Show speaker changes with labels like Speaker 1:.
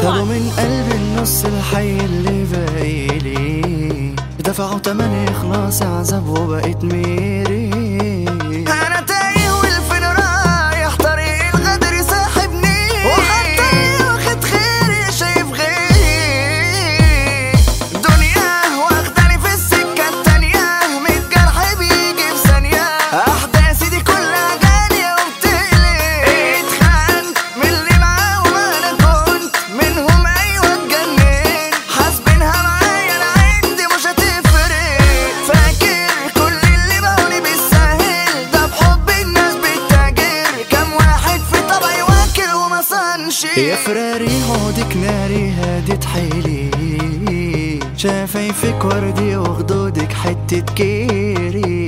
Speaker 1: هبوا من قلبي النص الحي اللي باقيلي دفعوا تمن إخلاص عذاب وبقيت ميري
Speaker 2: انا تايه والفين رايح طريق الغدر ساحبني وحتى واخد خيري شايف غيري دنيا واخداني في السكة التانية ميت جرح بيجي في ثانية احداثي دي كلها غالية وبتقلق اتخنت من اللي معاه وما انا كنت منهم ايوه اتجننت حاسبينها معايا انا عندي مش هتفرق فاكر كل اللي بقولي بالسهل ده بحب الناس بالتاجر كم واحد في طبعي واكل وما صنش
Speaker 1: يا فراري عودك ناري هادت حيلي شفايفك وردي وخدودك حتة كيري